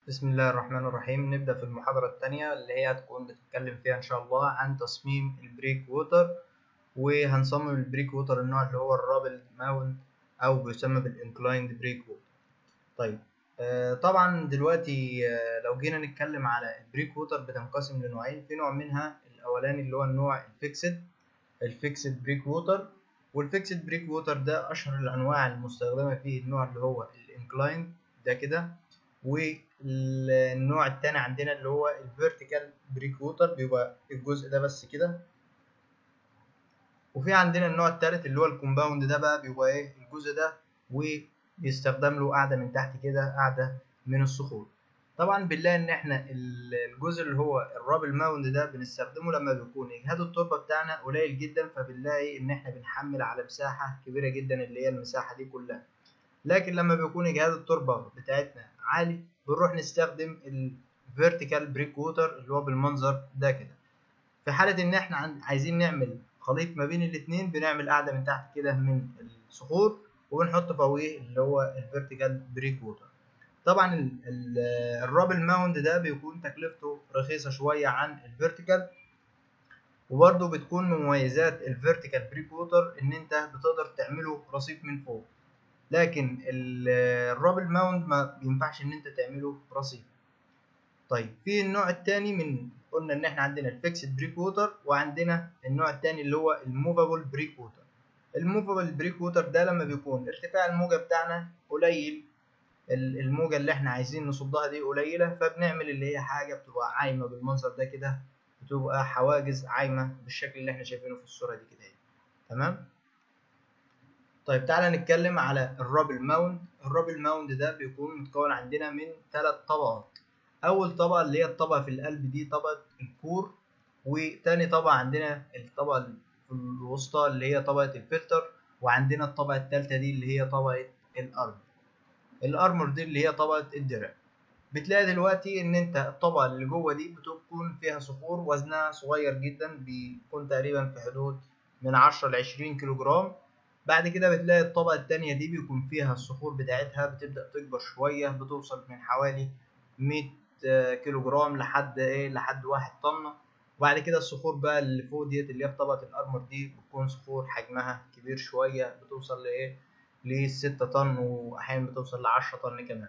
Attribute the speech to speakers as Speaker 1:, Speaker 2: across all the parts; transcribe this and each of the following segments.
Speaker 1: بسم الله الرحمن الرحيم نبدأ في المحاضرة الثانية اللي هي هتكون بتتكلم فيها إن شاء الله عن تصميم البريك ووتر وهنصمم البريك ووتر النوع اللي هو الرابل ماونت أو بيسمى بالإنكلايند بريك ووتر طيب آه طبعا دلوقتي آه لو جينا نتكلم على البريك ووتر بتنقسم لنوعين في نوع منها الأولاني اللي هو النوع الفيكسد الفيكسد بريك ووتر والفيكسد بريك ووتر ده أشهر الأنواع المستخدمة فيه النوع اللي هو الإنكلايند ده كده والنوع التاني عندنا اللي هو الفيرتيكال بريك ووتر بيبقى الجزء ده بس كده وفي عندنا النوع التالت اللي هو الكومباوند ده بقى بيبقى ايه الجزء ده وبيستخدم له قاعدة من تحت كده قاعدة من الصخور طبعا بنلاقي ان احنا الجزء اللي هو الرابل ماوند ده بنستخدمه لما بيكون اجهاد التربة بتاعنا قليل جدا فبنلاقي ان احنا بنحمل على مساحة كبيرة جدا اللي هي المساحة دي كلها لكن لما بيكون اجهاد التربة بتاعتنا عالي بنروح نستخدم الفيرتيكال بريك ووتر اللي هو بالمنظر ده كده في حالة ان احنا عايزين نعمل خليط ما بين الاتنين بنعمل قاعدة من تحت كده من الصخور وبنحط فوقيه اللي هو الفيرتيكال بريك ووتر طبعا الرابل ماوند ده بيكون تكلفته رخيصة شوية عن الفيرتيكال وبرضه بتكون من مميزات الفيرتيكال بريك ووتر ان انت بتقدر تعمله رصيف من فوق لكن الرابل ماوند ما بينفعش ان انت تعمله رصيف طيب في النوع التاني من قلنا ان احنا عندنا الفيكسد بريك ووتر وعندنا النوع التاني اللي هو الموفابل بريك ووتر الموفابل بريك ووتر ده لما بيكون ارتفاع الموجة بتاعنا قليل الموجة اللي احنا عايزين نصدها دي قليلة فبنعمل اللي هي حاجة بتبقى عايمة بالمنظر ده كده بتبقى حواجز عايمة بالشكل اللي احنا شايفينه في الصورة دي كده تمام طيب تعالى نتكلم على الرابل ماوند الرابل ماوند ده بيكون متكون عندنا من ثلاث طبقات اول طبقه اللي هي الطبقه في القلب دي طبقه الكور وتاني طبقه عندنا الطبقه في الوسطى اللي هي طبقه الفلتر وعندنا الطبقه الثالثه دي اللي هي طبقه الارمر الارمر دي اللي هي طبقه الدرع بتلاقي دلوقتي ان انت الطبقه اللي جوه دي بتكون فيها صخور وزنها صغير جدا بيكون تقريبا في حدود من 10 ل 20 كيلو جرام بعد كده بتلاقي الطبقة التانية دي بيكون فيها الصخور بتاعتها بتبدأ تكبر شوية بتوصل من حوالي 100 كيلو جرام لحد ايه لحد واحد طن وبعد كده الصخور بقى اللي فوق ديت اللي هي في طبقة الأرمر دي بتكون صخور حجمها كبير شوية بتوصل لإيه لستة طن وأحيانا بتوصل لعشرة طن كمان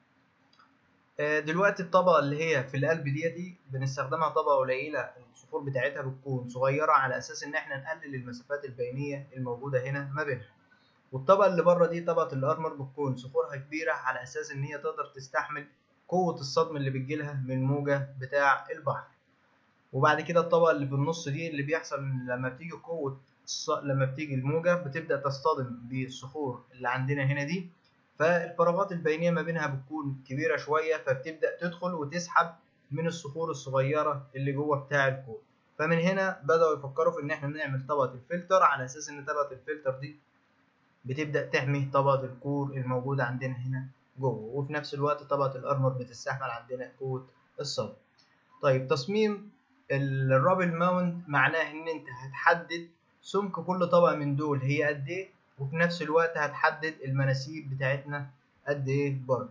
Speaker 1: دلوقتي الطبقة اللي هي في القلب ديتي بنستخدمها طبقة قليلة الصخور بتاعتها بتكون صغيرة على أساس إن إحنا نقلل المسافات البينية الموجودة هنا ما بينها والطبقة اللي بره دي طبقة الأرمر بتكون صخورها كبيرة على أساس إن هي تقدر تستحمل قوة الصدم اللي بتجيلها من الموجة بتاع البحر وبعد كده الطبقة اللي في النص دي اللي بيحصل لما بتيجي قوة الص... لما بتيجي الموجة بتبدأ تصطدم بالصخور اللي عندنا هنا دي فالفراغات البينية ما بينها بتكون كبيرة شوية فبتبدأ تدخل وتسحب من الصخور الصغيرة اللي جوه بتاع الكور فمن هنا بدأوا يفكروا في إن إحنا نعمل طبقة الفلتر على أساس إن طبقة الفلتر دي بتبدأ تحمي طبقة الكور الموجودة عندنا هنا جوه وفي نفس الوقت طبقة الأرمر بتستحمل عندنا قوة الصدى طيب تصميم الرابل ماوند معناه إن أنت هتحدد سمك كل طبقة من دول هي قد إيه وفي نفس الوقت هتحدد المناسيب بتاعتنا قد إيه برضه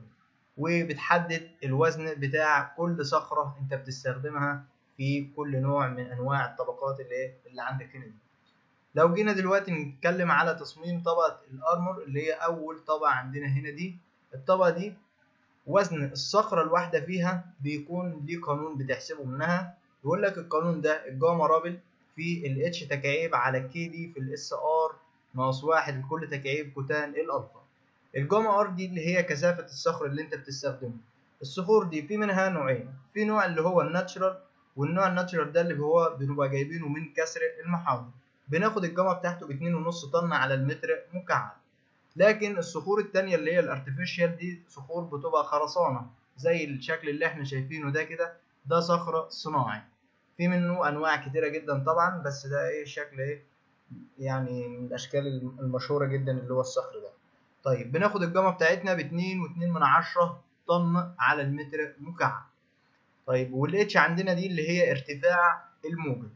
Speaker 1: وبتحدد الوزن بتاع كل صخرة انت بتستخدمها في كل نوع من انواع الطبقات اللي اللي عندك هنا دي لو جينا دلوقتي نتكلم على تصميم طبقة الارمر اللي هي اول طبقة عندنا هنا دي الطبقة دي وزن الصخرة الواحدة فيها بيكون ليه قانون بتحسبه منها يقول لك القانون ده الجاما رابل في الاتش تكعيب على كي دي في الاس ار ناقص واحد لكل تكعيب كوتان الالفا الجاما ار دي اللي هي كثافة الصخر اللي انت بتستخدمه الصخور دي في منها نوعين في نوع اللي هو الناتشرال والنوع الناتشرال ده اللي هو بنبقى جايبينه من كسر المحاضر بناخد الجاما بتاعته باتنين ونص طن على المتر مكعب لكن الصخور التانية اللي هي الارتفيشال دي صخور بتبقى خرسانة زي الشكل اللي احنا شايفينه ده كده ده صخرة صناعي في منه انواع كتيرة جدا طبعا بس ده ايه شكل ايه يعني من الاشكال المشهورة جدا اللي هو الصخر ده طيب بناخد الجاما بتاعتنا باتنين واتنين من عشرة طن على المتر مكعب طيب والاتش عندنا دي اللي هي ارتفاع الموجة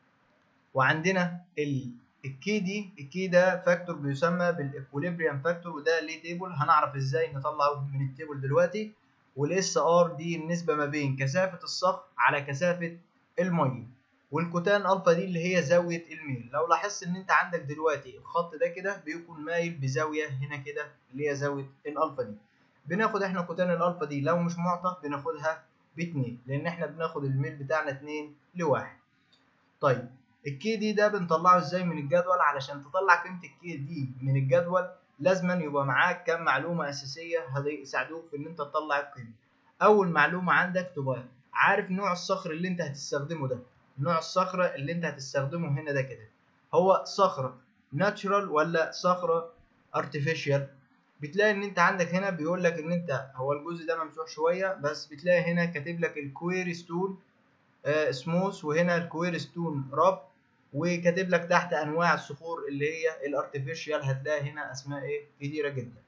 Speaker 1: وعندنا ال الكي دي الكي ده فاكتور بيسمى بالاكوليبريم فاكتور وده ليه تيبل هنعرف ازاي نطلعه من التيبل دلوقتي والاس ار دي النسبه ما بين كثافه الصخر على كثافه الميه والكوتان الفا دي اللي هي زاويه الميل لو لاحظت ان انت عندك دلوقتي الخط ده كده بيكون مايل بزاويه هنا كده اللي هي زاويه الالفا دي بناخد احنا كوتان الالفا دي لو مش معطى بناخدها باتنين لان احنا بناخد الميل بتاعنا اتنين لواحد طيب الكي دي ده بنطلعه ازاي من الجدول علشان تطلع قيمه الكي دي من الجدول لازما يبقى معاك كام معلومه اساسيه هيساعدوك في ان انت تطلع القيمه اول معلومه عندك تبقى عارف نوع الصخر اللي انت هتستخدمه ده نوع الصخره اللي انت هتستخدمه هنا ده كده هو صخره ناتشرال ولا صخره ارتفيشال بتلاقي ان انت عندك هنا بيقول لك ان انت هو الجزء ده ممسوح شويه بس بتلاقي هنا كاتب لك الكويري ستون آه سموث وهنا الكويري ستون راب وكاتب لك تحت انواع الصخور اللي هي الارتفيشال هتلاقي هنا اسماء ايه كتيره جدا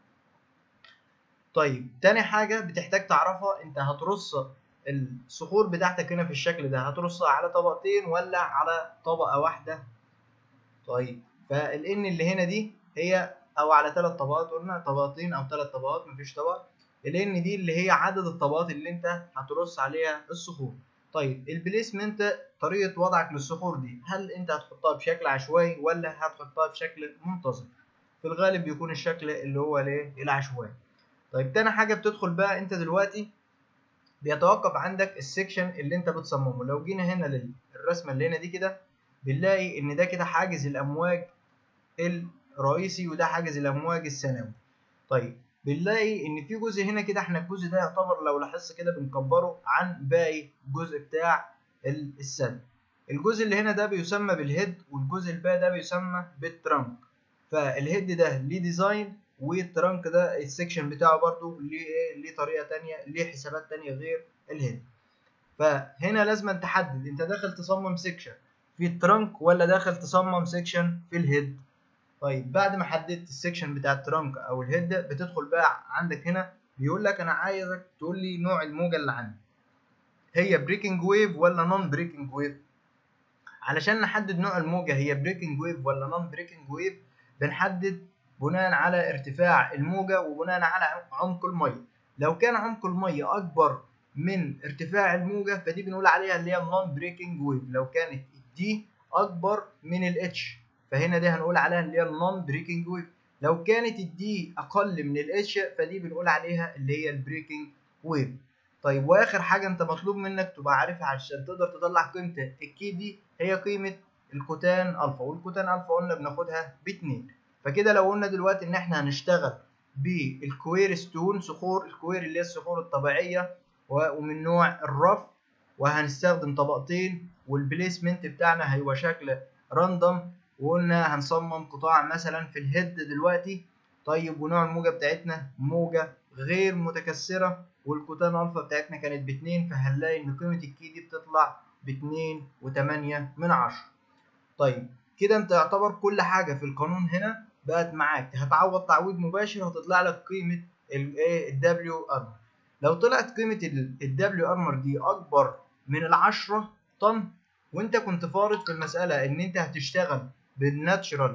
Speaker 1: طيب تاني حاجه بتحتاج تعرفها انت هترص الصخور بتاعتك هنا في الشكل ده هترصها على طبقتين ولا على طبقه واحده طيب فالان اللي هنا دي هي او على ثلاث طبقات قلنا طبقتين او ثلاث طبقات مفيش طبقه الان دي اللي هي عدد الطبقات اللي انت هترص عليها الصخور طيب البليسمنت طريقه وضعك للصخور دي هل انت هتحطها بشكل عشوائي ولا هتحطها بشكل منتظم في الغالب بيكون الشكل اللي هو الايه العشوائي طيب تاني حاجه بتدخل بقى انت دلوقتي بيتوقف عندك السكشن اللي انت بتصممه لو جينا هنا للرسمه اللي هنا دي كده بنلاقي ان ده كده حاجز الامواج الرئيسي وده حاجز الامواج الثانوي طيب بنلاقي ان في جزء هنا كده احنا الجزء ده يعتبر لو لاحظت كده بنكبره عن باقي الجزء بتاع السد الجزء اللي هنا ده بيسمى بالهيد والجزء الباقي ده بيسمى بالترانك فالهيد ده ليه ديزاين والترانك ده السكشن بتاعه برضو ليه ليه طريقه تانية ليه حسابات تانية غير الهيد فهنا لازم تحدد انت داخل تصمم سكشن في الترانك ولا داخل تصمم سكشن في الهيد طيب بعد ما حددت السكشن بتاع الترانك او الهيد بتدخل بقى عندك هنا بيقول لك انا عايزك تقول لي نوع الموجه اللي عندي هي بريكنج ويف ولا نون بريكنج ويف علشان نحدد نوع الموجه هي بريكنج ويف ولا نون بريكنج ويف بنحدد بناء على ارتفاع الموجه وبناء على عمق الميه لو كان عمق الميه اكبر من ارتفاع الموجه فدي بنقول عليها اللي هي النون بريكنج ويف لو كانت دي اكبر من الاتش فهنا دي هنقول عليها اللي هي النون بريكنج ويف لو كانت الدي اقل من الاتش فدي بنقول عليها اللي هي البريكنج ويف طيب واخر حاجه انت مطلوب منك تبقى عارفها عشان تقدر تطلع قيمه الكي دي هي قيمه الكوتان الفا والكوتان الفا قلنا بناخدها باتنين فكده لو قلنا دلوقتي ان احنا هنشتغل بالكوير ستون صخور الكوير اللي هي الصخور الطبيعيه ومن نوع الرف وهنستخدم طبقتين والبليسمنت بتاعنا هيبقى شكل راندوم وقلنا هنصمم قطاع مثلا في الهيد دلوقتي طيب ونوع الموجة بتاعتنا موجة غير متكسرة والكوتان الفا بتاعتنا كانت باتنين فهنلاقي ان قيمة الكي دي بتطلع باتنين وتمانية من عشرة طيب كده انت يعتبر كل حاجة في القانون هنا بقت معاك هتعوض تعويض مباشر هتطلع لك قيمة الايه الدبليو ارمر لو طلعت قيمة الدبليو ارمر دي اكبر من العشرة طن وانت كنت فارض في المسألة ان انت هتشتغل بالناتشرال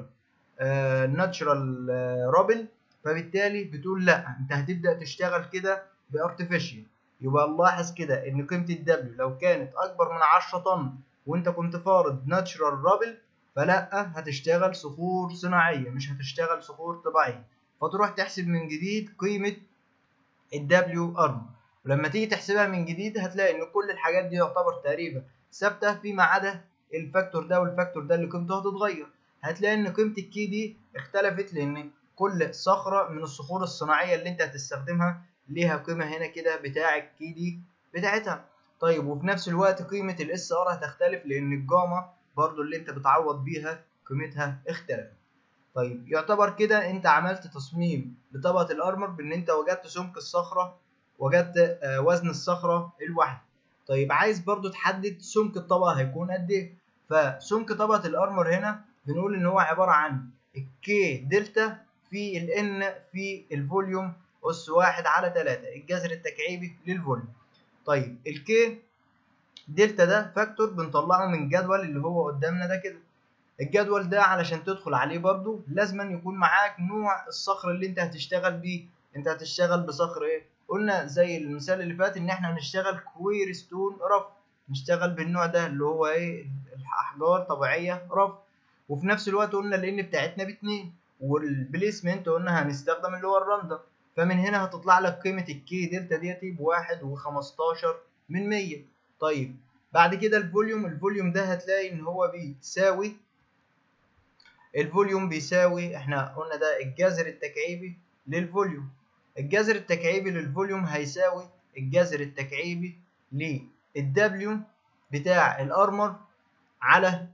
Speaker 1: ناتشرال رابل فبالتالي بتقول لا انت هتبدا تشتغل كده بارتفيشال يبقى نلاحظ كده ان قيمه الدبليو لو كانت اكبر من 10 طن وانت كنت فارض ناتشرال رابل فلا هتشتغل صخور صناعيه مش هتشتغل صخور طبيعيه فتروح تحسب من جديد قيمه الدبليو ارم ولما تيجي تحسبها من جديد هتلاقي ان كل الحاجات دي يعتبر تقريبا ثابته فيما عدا الفاكتور ده والفاكتور ده اللي قيمته هتتغير هتلاقي ان قيمه الكي دي اختلفت لان كل صخره من الصخور الصناعيه اللي انت هتستخدمها ليها قيمه هنا كده بتاع الكي دي بتاعتها طيب وفي نفس الوقت قيمه الاس ار هتختلف لان الجاما برضو اللي انت بتعوض بيها قيمتها اختلفت طيب يعتبر كده انت عملت تصميم لطبقه الارمر بان انت وجدت سمك الصخره وجدت وزن الصخره الواحده طيب عايز برضو تحدد سمك الطبقه هيكون قد ايه فسمك طبقه الارمر هنا بنقول ان هو عباره عن الكي دلتا في الان في الفوليوم اس واحد على تلاتة الجذر التكعيبي للفوليوم طيب الكي دلتا ده فاكتور بنطلعه من الجدول اللي هو قدامنا ده كده الجدول ده علشان تدخل عليه برضو لازم يكون معاك نوع الصخر اللي انت هتشتغل بيه انت هتشتغل بصخر ايه قلنا زي المثال اللي فات ان احنا هنشتغل كوير ستون رف نشتغل بالنوع ده اللي هو ايه الاحجار طبيعيه رف وفي نفس الوقت قلنا الان بتاعتنا باتنين والبليسمنت قلنا هنستخدم اللي هو الراندر فمن هنا هتطلع لك قيمه الكي دلتا ديتي بواحد وخمستاشر من مية طيب بعد كده الفوليوم الفوليوم ده هتلاقي ان هو بيساوي الفوليوم بيساوي احنا قلنا ده الجذر التكعيبي للفوليوم الجذر التكعيبي للفوليوم هيساوي الجذر التكعيبي للدبليو بتاع الارمر على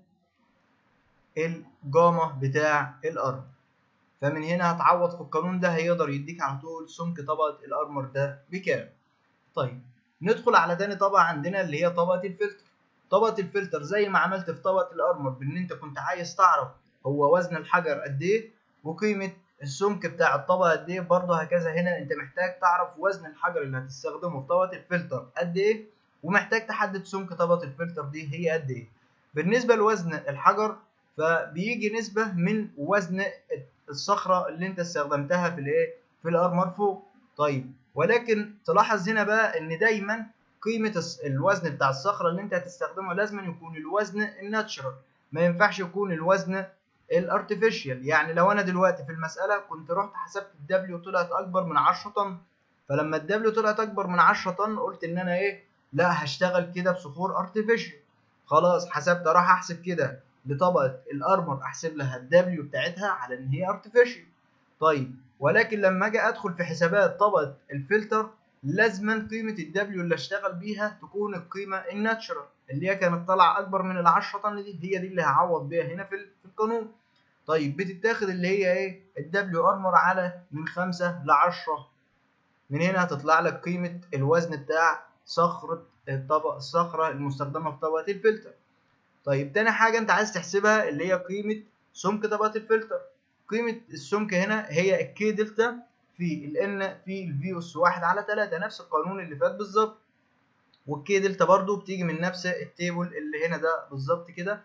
Speaker 1: الجاما بتاع الارمر فمن هنا هتعوض في القانون ده هيقدر يديك على طول سمك طبقة الارمر ده بكام طيب ندخل على تاني طبقة عندنا اللي هي طبقة الفلتر طبقة الفلتر زي ما عملت في طبقة الارمر بان انت كنت عايز تعرف هو وزن الحجر قد ايه وقيمة السمك بتاع الطبقة قد ايه برضه هكذا هنا انت محتاج تعرف وزن الحجر اللي هتستخدمه في طبقة الفلتر قد ايه ومحتاج تحدد سمك طبقة الفلتر دي هي قد ايه بالنسبة لوزن الحجر فبيجي نسبة من وزن الصخرة اللي انت استخدمتها في الايه في الارمر فوق طيب ولكن تلاحظ هنا بقى ان دايما قيمة الوزن بتاع الصخرة اللي انت هتستخدمه لازم يكون الوزن الناتشرال ما ينفعش يكون الوزن الارتفيشال يعني لو انا دلوقتي في المسألة كنت رحت حسبت الدبليو طلعت اكبر من 10 طن فلما الدبليو طلعت اكبر من 10 طن قلت ان انا ايه لا هشتغل كده بصخور ارتفيشال خلاص حسبت راح احسب كده لطبقة الارمر احسب لها الدبليو بتاعتها على ان هي ارتفيشال طيب ولكن لما اجي ادخل في حسابات طبقة الفلتر لازما قيمة الدبليو اللي اشتغل بيها تكون القيمة الناتشرال اللي هي كانت طالعة اكبر من ال 10 طن دي هي دي اللي هعوض بيها هنا في القانون طيب بتتاخد اللي هي ايه الدبليو ارمر على من 5 ل 10 من هنا هتطلع لك قيمة الوزن بتاع صخرة الطبق الصخرة المستخدمة في طبقة الفلتر طيب تاني حاجة انت عايز تحسبها اللي هي قيمة سمك طبقة الفلتر قيمة السمك هنا هي الكي دلتا في ال N في الفي اس واحد على تلاتة نفس القانون اللي فات بالظبط والكي دلتا برضو بتيجي من نفس التيبل اللي هنا ده بالظبط كده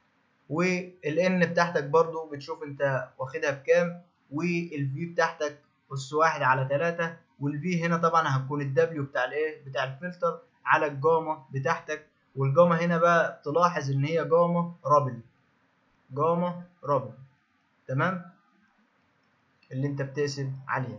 Speaker 1: والان بتاعتك برضو بتشوف انت واخدها بكام والفي بتاعتك اس واحد على تلاتة والفي هنا طبعا هتكون الدبليو بتاع الايه بتاع الفلتر على الجاما بتاعتك والجاما هنا بقى تلاحظ ان هي جاما رابل جاما رابل تمام اللي انت بتقسم عليها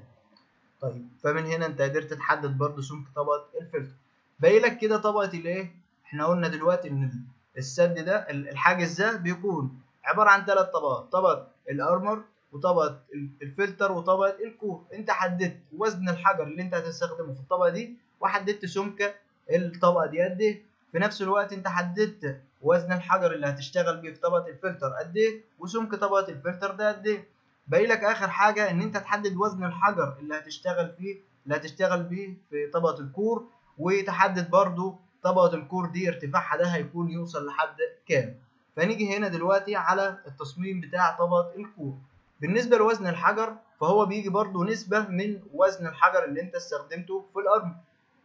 Speaker 1: طيب فمن هنا انت قدرت تحدد برضو سمك طبقة الفلتر باقي لك كده طبقة الايه احنا قلنا دلوقتي ان السد ده الحاجز ده بيكون عبارة عن ثلاث طبقات طبقة الارمر وطبقة الفلتر وطبقة الكور انت حددت وزن الحجر اللي انت هتستخدمه في الطبقة دي وحددت سمك الطبقة دي قد ايه في نفس الوقت انت حددت وزن الحجر اللي هتشتغل بيه في طبقة الفلتر قد ايه وسمك طبقة الفلتر ده قد ايه باقي لك اخر حاجة ان انت تحدد وزن الحجر اللي هتشتغل فيه اللي هتشتغل بيه في طبقة الكور وتحدد برضو طبقة الكور دي ارتفاعها ده هيكون يوصل لحد كام فنيجي هنا دلوقتي على التصميم بتاع طبقة الكور بالنسبة لوزن الحجر فهو بيجي برضو نسبة من وزن الحجر اللي انت استخدمته في الارض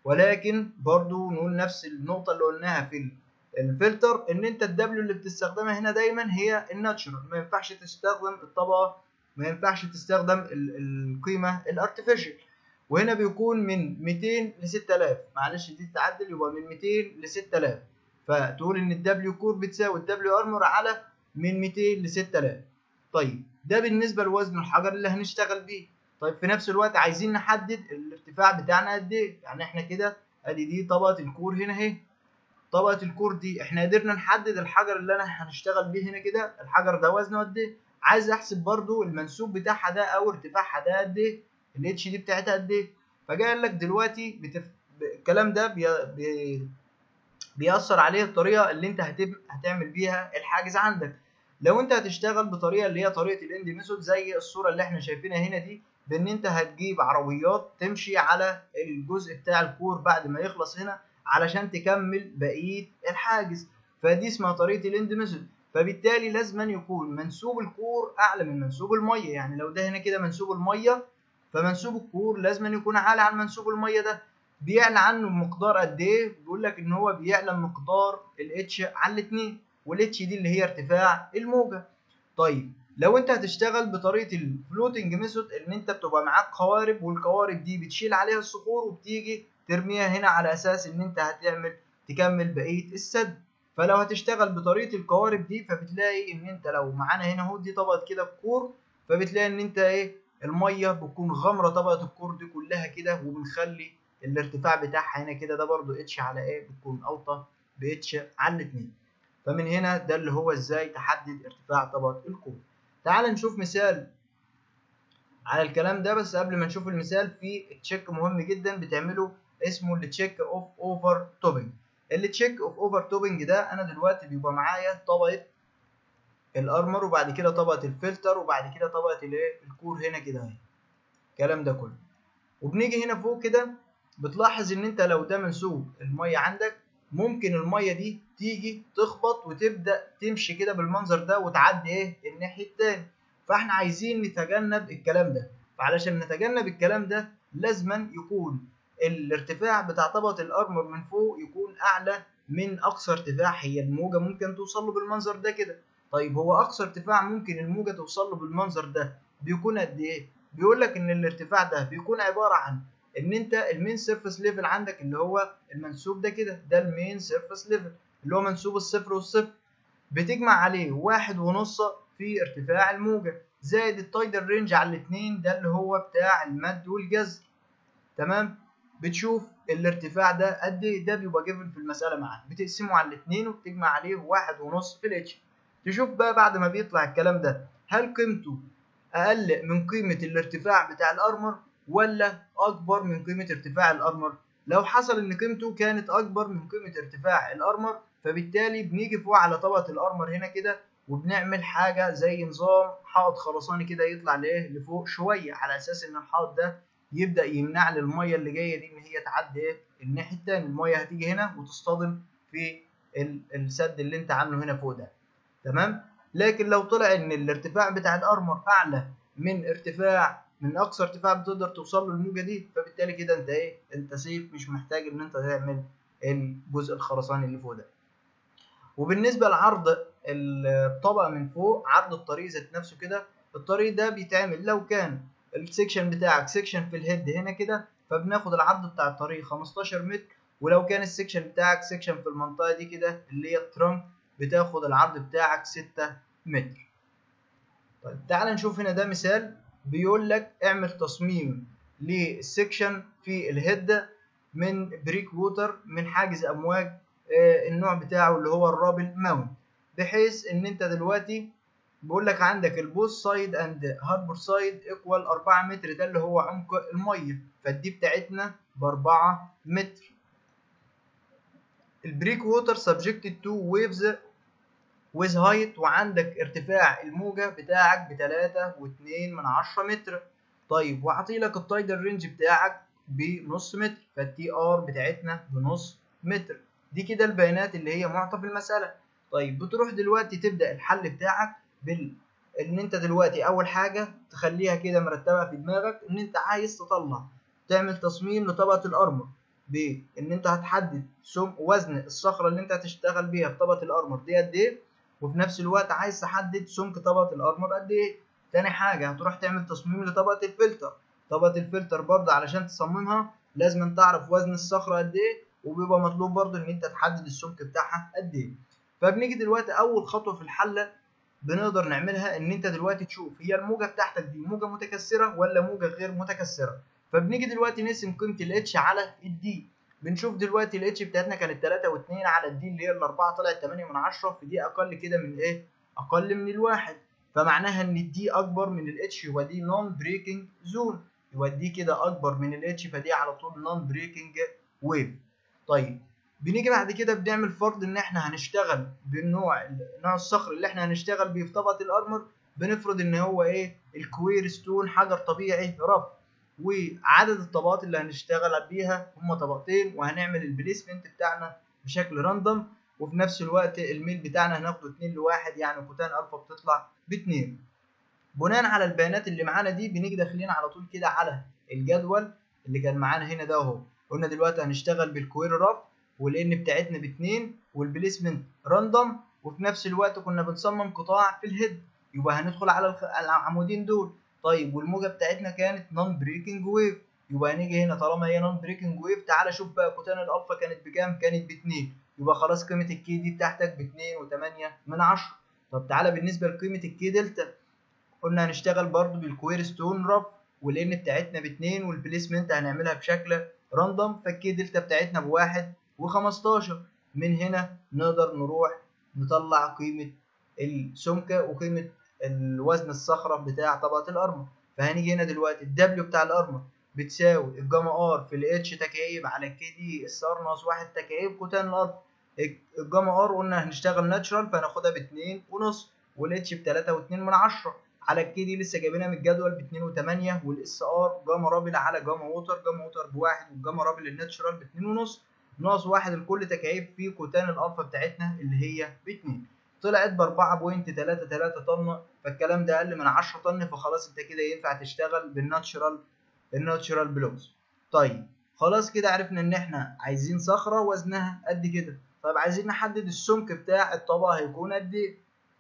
Speaker 1: ولكن برضو نقول نفس النقطة اللي قلناها في الفلتر ان انت الدبليو اللي بتستخدمها هنا دايما هي الناتشرال ما ينفعش تستخدم الطبقة ما ينفعش تستخدم القيمة الارتفيشال وهنا بيكون من 200 ل 6000 معلش دي تعدل يبقى من 200 ل 6000 فتقول ان الدبليو كور بتساوي الدبليو ارمر على من 200 ل 6000 طيب ده بالنسبه لوزن الحجر اللي هنشتغل بيه طيب في نفس الوقت عايزين نحدد الارتفاع بتاعنا قد ايه يعني احنا كده ادي دي طبقه الكور هنا اهي طبقه الكور دي احنا قدرنا نحدد الحجر اللي انا هنشتغل بيه هنا كده الحجر ده وزنه قد ايه عايز احسب برضو المنسوب بتاعها ده او ارتفاعها ده قد ايه الاتش دي بتاعتها قد ايه فجاي قال لك دلوقتي بتف... الكلام ده بي... بي... بيأثر عليه الطريقه اللي انت هتب... هتعمل بيها الحاجز عندك لو انت هتشتغل بطريقه اللي هي طريقه الاند ميثود زي الصوره اللي احنا شايفينها هنا دي بان انت هتجيب عربيات تمشي على الجزء بتاع الكور بعد ما يخلص هنا علشان تكمل بقيه الحاجز فدي اسمها طريقه الاند ميثود فبالتالي لازما يكون منسوب الكور اعلى من منسوب الميه يعني لو ده هنا كده منسوب الميه فمنسوب الكور لازم يكون عالي عن منسوب الميه ده بيعلى عنه بمقدار قد ايه بيقول لك ان هو بيعلى مقدار الاتش على الاثنين والاتش دي اللي هي ارتفاع الموجه طيب لو انت هتشتغل بطريقه الفلوتنج ميثود ان انت بتبقى معاك قوارب والقوارب دي بتشيل عليها الصخور وبتيجي ترميها هنا على اساس ان انت هتعمل تكمل بقيه السد فلو هتشتغل بطريقه القوارب دي فبتلاقي ان انت لو معانا هنا اهو دي طبقه كده الكور فبتلاقي ان انت ايه الميه بتكون غامره طبقه الكور دي كلها كده وبنخلي الارتفاع بتاعها هنا كده ده برضو اتش على ايه بتكون اوطى باتش على الاتنين فمن هنا ده اللي هو ازاي تحدد ارتفاع طبقه الكور تعال نشوف مثال على الكلام ده بس قبل ما نشوف المثال في تشيك مهم جدا بتعمله اسمه التشيك اوف اوفر توبنج التشيك اوف اوفر توبنج ده انا دلوقتي بيبقى معايا طبقه الارمر وبعد كده طبقه الفلتر وبعد كده طبقه الايه الكور هنا كده اهي الكلام ده كله وبنيجي هنا فوق كده بتلاحظ ان انت لو ده منسوب الميه عندك ممكن الميه دي تيجي تخبط وتبدا تمشي كده بالمنظر ده وتعدي ايه الناحيه التاني فاحنا عايزين نتجنب الكلام ده فعلشان نتجنب الكلام ده لازما يكون الارتفاع بتاع طبقه الارمر من فوق يكون اعلى من اقصى ارتفاع هي الموجه ممكن توصل له بالمنظر ده كده طيب هو اقصى ارتفاع ممكن الموجه توصل له بالمنظر ده بيكون قد ايه بيقول لك ان الارتفاع ده بيكون عباره عن ان انت المين سيرفيس ليفل عندك اللي هو المنسوب ده كده ده المين سيرفيس ليفل اللي هو منسوب الصفر والصفر بتجمع عليه واحد ونص في ارتفاع الموجة زائد التايدر رينج على الاتنين ده اللي هو بتاع المد والجزر تمام بتشوف الارتفاع ده قد ايه ده بيبقى جيفن في المسألة معاك بتقسمه على الاتنين وبتجمع عليه واحد ونص في الاتش تشوف بقى بعد ما بيطلع الكلام ده هل قيمته اقل من قيمة الارتفاع بتاع الارمر ولا اكبر من قيمة ارتفاع الارمر لو حصل ان قيمته كانت اكبر من قيمة ارتفاع الارمر فبالتالي بنيجي فوق على طبقة الارمر هنا كده وبنعمل حاجة زي نظام حائط خرساني كده يطلع لايه لفوق شوية على اساس ان الحائط ده يبدأ يمنع لي المية اللي جاية دي ان هي تعدي ايه الناحية التانية المية هتيجي هنا وتصطدم في السد اللي انت عامله هنا فوق ده تمام لكن لو طلع ان الارتفاع بتاع الارمر اعلى من ارتفاع من اقصى ارتفاع بتقدر توصل له الموجه دي فبالتالي كده انت ايه انت سيف مش محتاج ان انت تعمل الجزء الخرساني اللي فوق ده وبالنسبه لعرض الطبقه من فوق عرض الطريق ذات نفسه كده الطريق ده بيتعمل لو كان السكشن بتاعك سكشن في الهيد هنا كده فبناخد العرض بتاع الطريق 15 متر ولو كان السكشن بتاعك سكشن في المنطقه دي كده اللي هي الترنك بتاخد العرض بتاعك 6 متر طيب تعال نشوف هنا ده مثال بيقول لك اعمل تصميم للسكشن في الهيد من بريك ووتر من حاجز امواج آه النوع بتاعه اللي هو الرابل ماونت بحيث ان انت دلوقتي بيقول لك عندك البوس سايد اند هاربور سايد ايكوال 4 متر ده اللي هو عمق الميه فالدي بتاعتنا ب 4 متر البريك ووتر سبجكتد تو ويفز ويز هايت وعندك ارتفاع الموجة بتاعك بتلاتة واتنين من عشرة متر طيب وعطيلك التايدر رينج بتاعك بنص متر فالتي ار بتاعتنا بنص متر دي كده البيانات اللي هي معطى في المسألة طيب بتروح دلوقتي تبدأ الحل بتاعك بال ان انت دلوقتي اول حاجة تخليها كده مرتبة في دماغك ان انت عايز تطلع تعمل تصميم لطبقة الارمر بان انت هتحدد سم وزن الصخرة اللي انت هتشتغل بيها في طبقة الارمر دي قد ايه وفي نفس الوقت عايز تحدد سمك طبقة الارمر قد ايه تاني حاجة هتروح تعمل تصميم لطبقة الفلتر طبقة الفلتر برضه علشان تصممها لازم تعرف وزن الصخرة قد ايه وبيبقى مطلوب برضه ان انت تحدد السمك بتاعها قد ايه فبنيجي دلوقتي اول خطوة في الحلة بنقدر نعملها ان انت دلوقتي تشوف هي الموجة بتاعتك دي موجة متكسرة ولا موجة غير متكسرة فبنيجي دلوقتي نقسم قيمة الاتش على الدي بنشوف دلوقتي الاتش بتاعتنا كانت 3 و2 على الدي اللي هي الاربعه طلعت 8 من 10 فدي اقل كده من ايه؟ اقل من الواحد فمعناها ان الدي اكبر من الاتش يبقى دي نون بريكنج زون يبقى دي كده اكبر من الاتش فدي على طول نون بريكنج ويف طيب بنيجي بعد كده بنعمل فرض ان احنا هنشتغل بالنوع نوع الصخر اللي احنا هنشتغل بيه في طبقه الارمر بنفرض ان هو ايه الكوير ستون حجر طبيعي رف وعدد الطبقات اللي هنشتغل بيها هم طبقتين وهنعمل البليسمنت بتاعنا بشكل راندوم وفي نفس الوقت الميل بتاعنا هناخده 2 لواحد يعني كوتان الفا بتطلع ب 2 بناء على البيانات اللي معانا دي بنيجي داخلين على طول كده على الجدول اللي كان معانا هنا ده اهو قلنا دلوقتي هنشتغل بالكوير رف والان بتاعتنا ب 2 والبليسمنت راندوم وفي نفس الوقت كنا بنصمم قطاع في الهيد يبقى هندخل على الخ... على العمودين دول طيب والموجه بتاعتنا كانت نون بريكنج ويف يبقى هنيجي هنا طالما هي نون بريكنج ويف تعالى شوف بقى كوتان الالفا كانت بكام كانت ب 2 يبقى خلاص قيمه الكي دي بتاعتك ب 2 و8 من 10 طب تعالى بالنسبه لقيمه الكي دلتا قلنا هنشتغل برضو بالكوير ستون رف والان بتاعتنا ب 2 والبليسمنت هنعملها بشكل راندوم فالكي دلتا بتاعتنا بواحد و15 من هنا نقدر نروح نطلع قيمه السمكه وقيمه الوزن الصخره بتاع طبقه الارمر فهنيجي هنا دلوقتي الدبليو بتاع الارمر بتساوي الجاما ار في الاتش تكعيب على الكي دي اس ار ناقص واحد تكعيب كوتان الالفا الجاما ار قلنا هنشتغل ناتشرال فهناخدها باتنين ونص والاتش بتلاتة واتنين من عشرة على الكي دي لسه جايبينها من الجدول باتنين وتمانية والاس ار جاما رابل على جاما ووتر جاما ووتر بواحد والجاما رابل الناتشرال باتنين ونص ناقص واحد الكل تكعيب في كوتان الالفا بتاعتنا اللي هي باتنين طلعت ب 4.33 طن فالكلام ده اقل من 10 طن فخلاص انت كده ينفع تشتغل بالناتشرال الناتشرال بلوز طيب خلاص كده عرفنا ان احنا عايزين صخره وزنها قد كده طيب عايزين نحدد السمك بتاع الطبقه هيكون قد ايه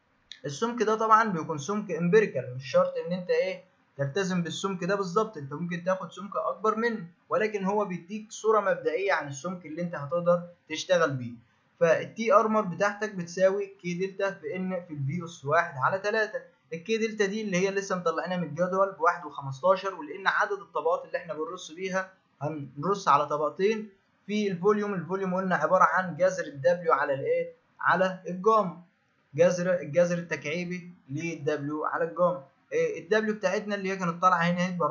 Speaker 1: السمك ده طبعا بيكون سمك امبيريكال مش شرط ان انت ايه تلتزم بالسمك ده بالظبط انت ممكن تاخد سمك اكبر منه ولكن هو بيديك صوره مبدئيه عن السمك اللي انت هتقدر تشتغل بيه فالتي ارمر بتاعتك بتساوي كي دلتا في ان في الفي اس واحد على 3 الكي دلتا دي اللي هي لسه مطلعينها من الجدول بواحد وخمستاشر ولان عدد الطبقات اللي احنا بنرص بيها هنرص على طبقتين في الفوليوم الفوليوم قلنا عباره عن جذر الدبليو على الايه على الجاما جذر الجذر التكعيبي للدبليو على الجاما إيه الدبليو بتاعتنا اللي هي كانت طالعه هنا اهي ب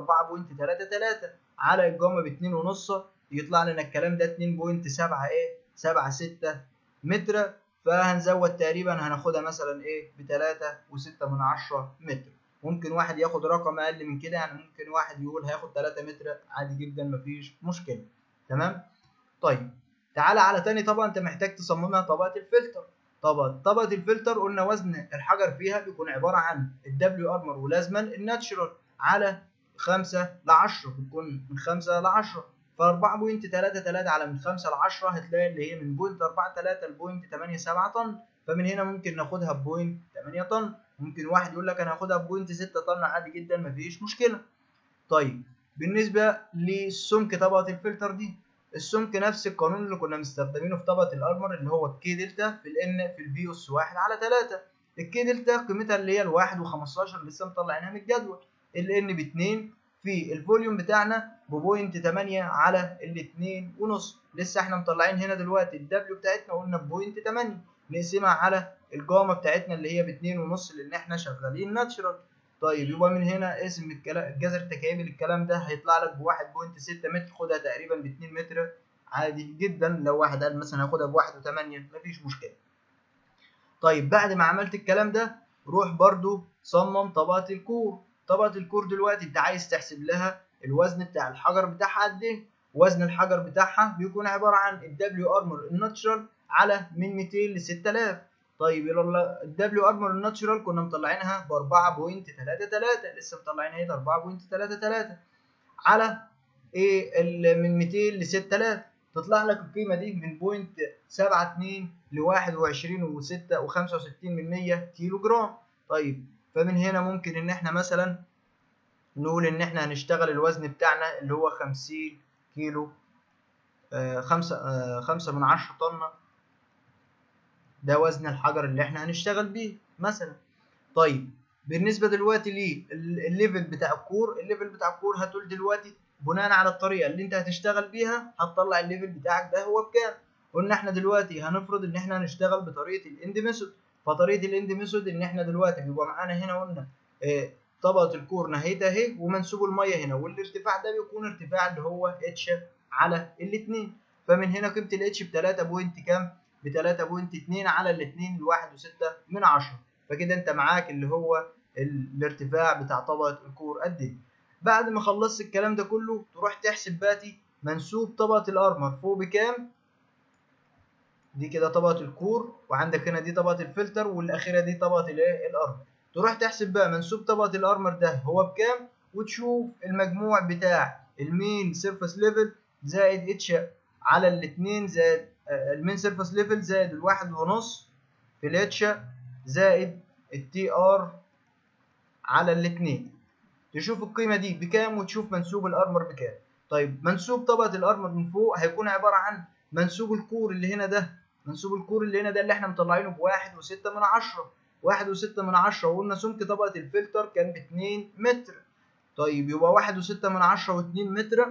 Speaker 1: 4.33 على الجاما ب 2.5 يطلع لنا الكلام ده 2.7 ايه 7 6 متر فهنزود تقريبا هناخدها مثلا ايه بتلاتة وستة من عشرة متر ممكن واحد ياخد رقم اقل من كده يعني ممكن واحد يقول هياخد تلاتة متر عادي جدا مفيش مشكلة تمام طيب تعالى على تاني طبقة انت محتاج تصممها طبقة الفلتر طبقة طبقة الفلتر قلنا وزن الحجر فيها بيكون عبارة عن الدبليو ارمر ولازما الناتشرال على خمسة لعشرة بتكون من خمسة لعشرة ف 4.33 على من 5 ل 10 هتلاقي اللي هي من بوينت 43 لبوينت 87 طن فمن هنا ممكن ناخدها بوينت 8 طن ممكن واحد يقول لك انا هاخدها بوينت 6 طن عادي جدا مفيش مشكله طيب بالنسبه للسمك طبقه الفلتر دي السمك نفس القانون اللي كنا مستخدمينه في طبقه الارمر اللي هو الكي دلتا في الان في الفي اس 1 على 3 الكي دلتا قيمتها اللي هي الواحد و15 لسه مطلعينها من الجدول الان ب 2 في الفوليوم بتاعنا ببوينت 8 على الاتنين ونص لسه احنا مطلعين هنا دلوقتي الدبليو بتاعتنا قلنا بوينت 8 نقسمها على الجاما بتاعتنا اللي هي باتنين ونص لان احنا شغالين ناتشرال طيب يبقى من هنا اسم الكلام الجذر التكعيبي للكلام ده هيطلع لك ب 1.6 متر خدها تقريبا ب 2 متر عادي جدا لو واحد قال مثلا هاخدها ب 1.8 مفيش مشكله طيب بعد ما عملت الكلام ده روح برضو صمم طبقه الكور طبقه الكور دلوقتي انت عايز تحسب لها الوزن بتاع الحجر بتاعها قد ايه وزن الحجر بتاعها بيكون عباره عن الدبليو ارمر الناتشرال على من 200 ل 6000 طيب يلا الدبليو ارمر الناتشرال كنا مطلعينها ب 4.33 لسه مطلعينها هي 4.33 على ايه من 200 ل 6000 تطلع لك القيمه دي من بوينت 72 ل 21 و6 و65 من 100 كيلو جرام طيب فمن هنا ممكن ان احنا مثلا نقول ان احنا هنشتغل الوزن بتاعنا اللي هو 50 كيلو آه خمسة آه خمسة من عشرة طن ده وزن الحجر اللي احنا هنشتغل بيه مثلا طيب بالنسبة دلوقتي للليفل بتاع الكور الليفل بتاع الكور هتقول دلوقتي بناء على الطريقة اللي انت هتشتغل بيها هتطلع الليفل بتاعك ده هو بكام قلنا احنا دلوقتي هنفرض ان احنا هنشتغل بطريقة الاند ميثود فطريقة الاند ميثود ان احنا دلوقتي بيبقى معانا هنا قلنا اه طبقة الكور نهايتها اهي ومنسوب المية هنا والارتفاع ده بيكون ارتفاع اللي هو اتش على الاتنين فمن هنا قيمة الاتش بتلاتة بوينت كام؟ بتلاتة بوينت اتنين على الاتنين الواحد وستة من عشرة فكده انت معاك اللي هو الارتفاع بتاع طبقة الكور قد ايه بعد ما خلصت الكلام ده كله تروح تحسب باتي منسوب طبقة الارمر فوق بكام دي كده طبقة الكور وعندك هنا دي طبقة الفلتر والاخيرة دي طبقة الايه الارمر تروح تحسب بقى منسوب طبقة الارمر ده هو بكام وتشوف المجموع بتاع المين سيرفس ليفل زائد اتش على الاتنين زائد المين سيرفس ليفل زائد الواحد ونص في الاتش زائد التي ار على الاتنين تشوف القيمة دي بكام وتشوف منسوب الارمر بكام طيب منسوب طبقة الارمر من فوق هيكون عبارة عن منسوب الكور اللي هنا ده منسوب الكور اللي هنا ده اللي احنا مطلعينه بواحد وستة من عشرة واحد وستة من عشرة وقلنا سمك طبقة الفلتر كان باتنين متر طيب يبقى واحد وستة من عشرة واتنين متر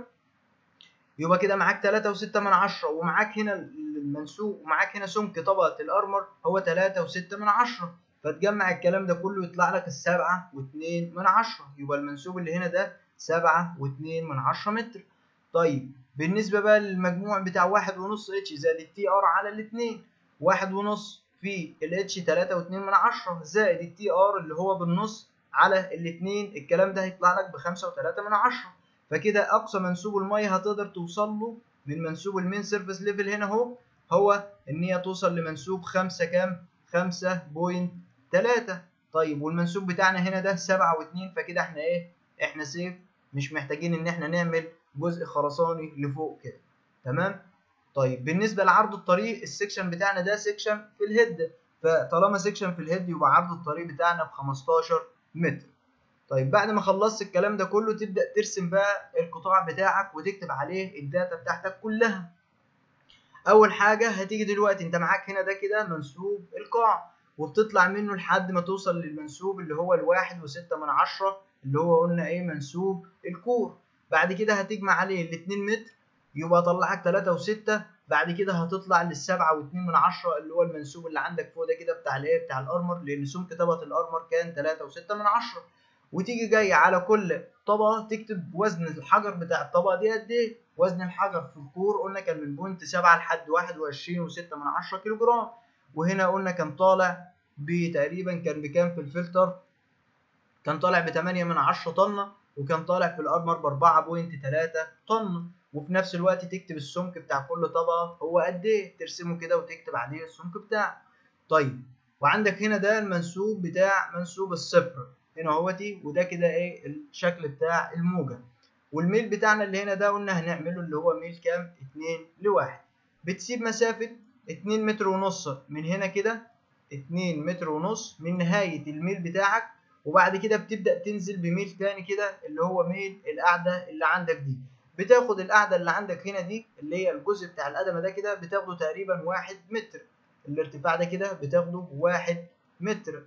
Speaker 1: يبقى كده معاك تلاتة وستة من عشرة ومعاك هنا المنسوب ومعاك هنا سمك طبقة الأرمر هو تلاتة وستة من عشرة فتجمع الكلام ده كله يطلع لك السبعة واتنين من عشرة يبقى المنسوب اللي هنا ده سبعة واتنين من عشرة متر طيب بالنسبة بقى للمجموع بتاع واحد ونص اتش زائد التي ار على الاتنين واحد ونص في الاتش تلاتة واتنين من عشرة زائد التي ار اللي هو بالنص على الاتنين الكلام ده هيطلع لك بخمسة وتلاتة من عشرة فكده أقصى منسوب المية هتقدر توصل له من منسوب المين سيرفيس ليفل هنا اهو هو إن هي توصل لمنسوب خمسة كام؟ خمسة بوينت تلاتة طيب والمنسوب بتاعنا هنا ده سبعة واتنين فكده احنا ايه؟ احنا سيف مش محتاجين إن احنا نعمل جزء خرساني لفوق كده تمام؟ طيب بالنسبة لعرض الطريق السكشن بتاعنا ده سكشن في الهيد فطالما سكشن في الهيد يبقى عرض الطريق بتاعنا ب 15 متر طيب بعد ما خلصت الكلام ده كله تبدأ ترسم بقى القطاع بتاعك وتكتب عليه الداتا بتاعتك كلها أول حاجة هتيجي دلوقتي أنت معاك هنا ده كده منسوب القاع وبتطلع منه لحد ما توصل للمنسوب اللي هو الواحد وستة من عشرة اللي هو قلنا إيه منسوب الكور بعد كده هتجمع عليه الاتنين متر يبقى طلعك تلاتة وستة بعد كده هتطلع للسبعة واتنين من عشرة اللي هو المنسوب اللي عندك فوق ده كده بتاع الايه بتاع الارمر لان سمك طبقة الارمر كان تلاتة وستة من عشرة وتيجي جاي على كل طبقة تكتب وزن الحجر بتاع الطبقة دي قد ايه وزن الحجر في الكور قلنا كان من بوينت سبعة لحد واحد وعشرين وستة من عشرة كيلو جرام وهنا قلنا كان طالع بتقريبا كان بكام في الفلتر كان طالع بتمانية من عشرة طنة وكان طالع في الارمر باربعة بوينت تلاتة طن وفي نفس الوقت تكتب السمك بتاع كل طبقة هو قد ايه ترسمه كده وتكتب عليه السمك بتاعه طيب وعندك هنا ده المنسوب بتاع منسوب الصفر هنا اهوتي وده كده ايه الشكل بتاع الموجة والميل بتاعنا اللي هنا ده قلنا هنعمله اللي هو ميل كام 2 لواحد بتسيب مسافة 2 متر ونص من هنا كده 2 متر ونص من نهاية الميل بتاعك وبعد كده بتبدأ تنزل بميل تاني كده اللي هو ميل القاعدة اللي عندك دي بتاخد القاعدة اللي عندك هنا دي اللي هي الجزء بتاع القدمة ده كده بتاخده تقريبا واحد متر الارتفاع ده كده بتاخده واحد متر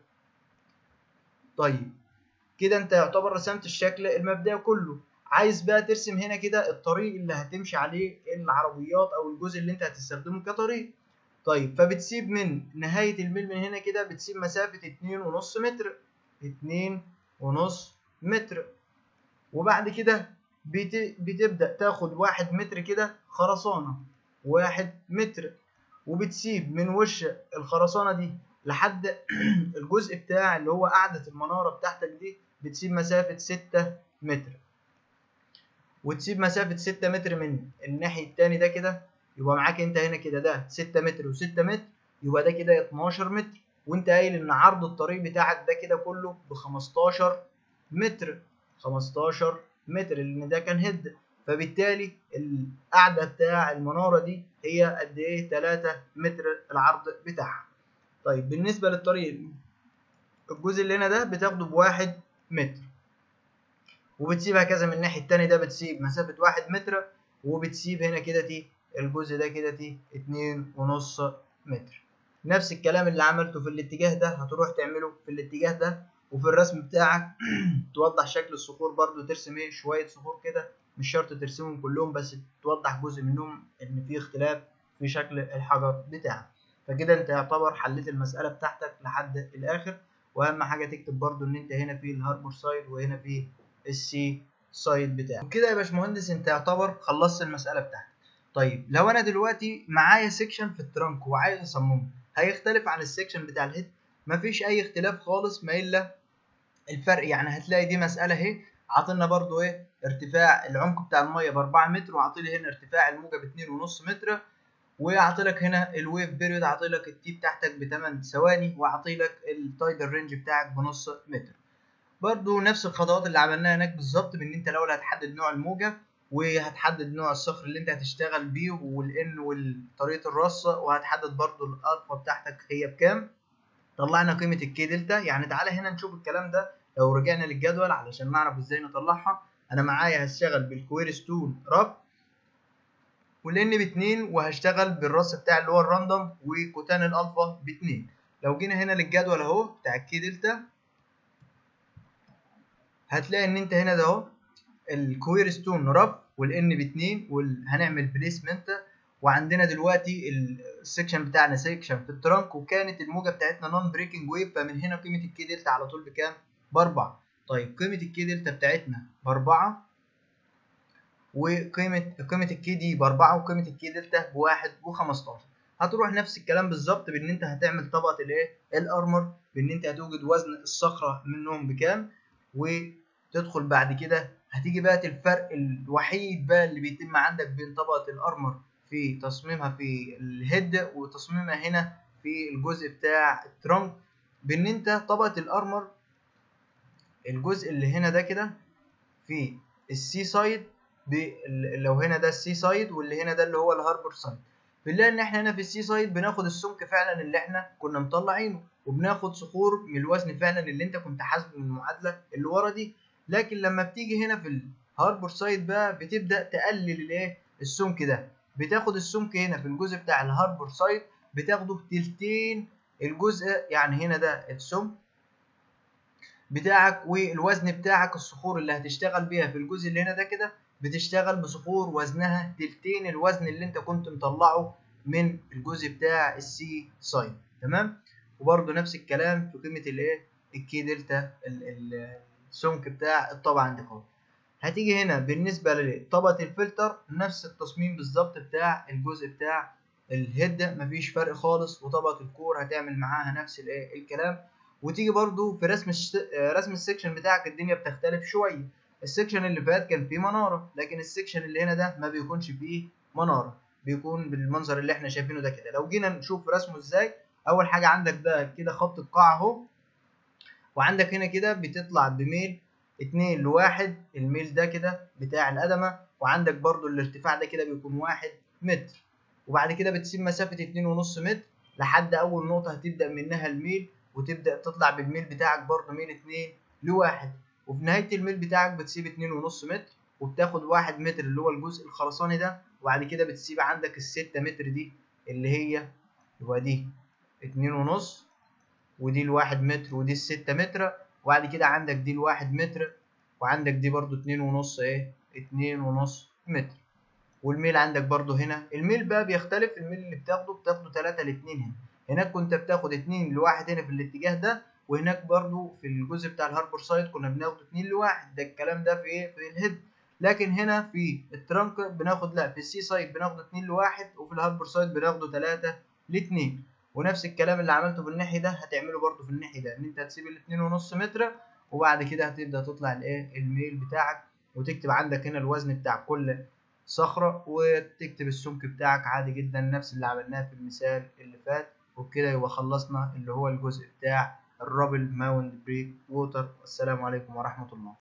Speaker 1: طيب كده انت يعتبر رسمت الشكل المبدئي كله عايز بقى ترسم هنا كده الطريق اللي هتمشي عليه العربيات او الجزء اللي انت هتستخدمه كطريق طيب فبتسيب من نهاية الميل من هنا كده بتسيب مسافة اتنين ونص متر اتنين ونص متر وبعد كده بت... بتبدأ تاخد واحد متر كده خرسانة واحد متر وبتسيب من وش الخرسانة دي لحد الجزء بتاع اللي هو قاعدة المنارة بتاعتك دي بتسيب مسافة ستة متر وتسيب مسافة ستة متر من الناحية التاني ده كده يبقى معاك انت هنا كده ده ستة متر وستة متر يبقى ده كده اتناشر متر وانت قايل ان عرض الطريق بتاعك ده كده كله بخمستاشر متر خمستاشر متر لان ده كان هيد فبالتالي القاعدة بتاع المنارة دي هي قد ايه 3 متر العرض بتاعها طيب بالنسبة للطريق الجزء اللي هنا ده بتاخده بواحد متر وبتسيبها كذا من الناحية التانية ده بتسيب مسافة واحد متر وبتسيب هنا كده تي الجزء ده كده تي اتنين ونص متر نفس الكلام اللي عملته في الاتجاه ده هتروح تعمله في الاتجاه ده وفي الرسم بتاعك توضح شكل الصخور برضو ترسم ايه شوية صخور كده مش شرط ترسمهم كلهم بس توضح جزء منهم ان في اختلاف في شكل الحجر بتاعك فكده انت يعتبر حليت المسألة بتاعتك لحد الاخر واهم حاجة تكتب برضو ان انت هنا في الهاربور سايد وهنا في السي سايد بتاعك وكده يا باشمهندس انت يعتبر خلصت المسألة بتاعتك طيب لو انا دلوقتي معايا سيكشن في الترنك وعايز اصممه هيختلف عن السيكشن بتاع الهيد مفيش اي اختلاف خالص ما الا الفرق يعني هتلاقي دي مسألة اهي عاطلنا برضو ايه ارتفاع العمق بتاع المية بأربعة متر وعاطلي هنا ارتفاع الموجة باتنين ونص متر وعاطلك هنا الويف بيريود عاطلك التي بتاعتك بتمن ثواني وعاطلك التايدل رينج بتاعك بنص متر برضو نفس الخطوات اللي عملناها هناك بالظبط بان انت الاول هتحدد نوع الموجة وهتحدد نوع الصخر اللي انت هتشتغل بيه والان وطريقة الرص وهتحدد برضو الالفا بتاعتك هي بكام طلعنا قيمة الكي دلتا يعني تعالى هنا نشوف الكلام ده لو رجعنا للجدول علشان نعرف ازاي نطلعها انا معايا هشتغل بالكوير ستون رف والان باتنين وهشتغل بالراس بتاع اللي هو الراندوم وكوتان الالفا باتنين لو جينا هنا للجدول اهو بتاع الكي دلتا هتلاقي ان انت هنا ده اهو الكوير ستون رف والان باتنين وهنعمل بليسمنت وعندنا دلوقتي السكشن بتاعنا سكشن في الترانك وكانت الموجه بتاعتنا نون بريكنج ويف فمن هنا قيمه الكي دلتا على طول بكام؟ باربعه طيب قيمه الكي دلتا بتاعتنا باربعه وقيمه قيمه الكي دي باربعه وقيمه الكي دلتا بواحد وخمستاشر هتروح نفس الكلام بالظبط بان انت هتعمل طبقه الايه؟ الارمر بان انت هتوجد وزن الصخره منهم بكام وتدخل بعد كده هتيجي بقى الفرق الوحيد بقى اللي بيتم عندك بين طبقه الارمر في تصميمها في الهيد وتصميمها هنا في الجزء بتاع الترنك بان انت طبقه الارمر الجزء اللي هنا ده كده في السي سايد لو هنا ده السي سايد واللي هنا ده اللي هو الهاربور سايد بنلاقي ان احنا هنا في السي سايد بناخد السمك فعلا اللي احنا كنا مطلعينه وبناخد صخور من الوزن فعلا اللي انت كنت حاسبه من المعادله اللي ورا دي لكن لما بتيجي هنا في الهاربور سايد بقى بتبدا تقلل الايه السمك ده بتاخد السمك هنا في الجزء بتاع الهاربور سايد بتاخده تلتين الجزء يعني هنا ده السمك بتاعك والوزن بتاعك الصخور اللي هتشتغل بيها في الجزء اللي هنا ده كده بتشتغل بصخور وزنها تلتين الوزن اللي انت كنت مطلعه من الجزء بتاع السي سايد تمام وبرده نفس الكلام في قيمه الايه الكي دلتا السمك بتاع الطبعه عندك اهو هتيجي هنا بالنسبة لطبقة الفلتر نفس التصميم بالظبط بتاع الجزء بتاع الهيد مفيش فرق خالص وطبقة الكور هتعمل معاها نفس الايه الكلام وتيجي برضو في رسم الش... رسم السكشن بتاعك الدنيا بتختلف شوية السكشن اللي فات كان فيه منارة لكن السكشن اللي هنا ده ما بيكونش فيه منارة بيكون بالمنظر اللي احنا شايفينه ده كده لو جينا نشوف رسمه ازاي اول حاجة عندك ده كده خط القاع اهو وعندك هنا كده بتطلع بميل اتنين لواحد الميل ده كده بتاع القدمة وعندك برضو الارتفاع ده كده بيكون واحد متر وبعد كده بتسيب مسافة اتنين ونص متر لحد أول نقطة هتبدأ منها الميل وتبدأ تطلع بالميل بتاعك برضو من اتنين لواحد وفي نهاية الميل بتاعك بتسيب اتنين ونص متر وبتاخد واحد متر اللي هو الجزء الخرساني ده وبعد كده بتسيب عندك الستة متر دي اللي هي يبقى دي اتنين ونص ودي الواحد متر ودي الستة متر وبعد كده عندك دي الواحد متر وعندك دي برضو اتنين ونص ايه اتنين ونص متر والميل عندك برضو هنا الميل بقى بيختلف الميل اللي بتاخده بتاخده تلاتة لاتنين هنا هناك كنت بتاخد اتنين لواحد هنا في الاتجاه ده وهناك برضو في الجزء بتاع الهاربور سايد كنا بناخده اتنين لواحد ده الكلام ده في ايه في الهيد لكن هنا في الترانك بناخد لا في السي سايد بناخده اتنين لواحد وفي الهاربور سايد بناخده تلاتة لاتنين ونفس الكلام اللي عملته في الناحية ده هتعمله برضو في الناحية ده ان انت هتسيب الاتنين ونص متر وبعد كده هتبدأ تطلع الايه الميل بتاعك وتكتب عندك هنا الوزن بتاع كل صخرة وتكتب السمك بتاعك عادي جدا نفس اللي عملناه في المثال اللي فات وبكده يبقى خلصنا اللي هو الجزء بتاع الرابل ماوند بريك ووتر والسلام عليكم ورحمة الله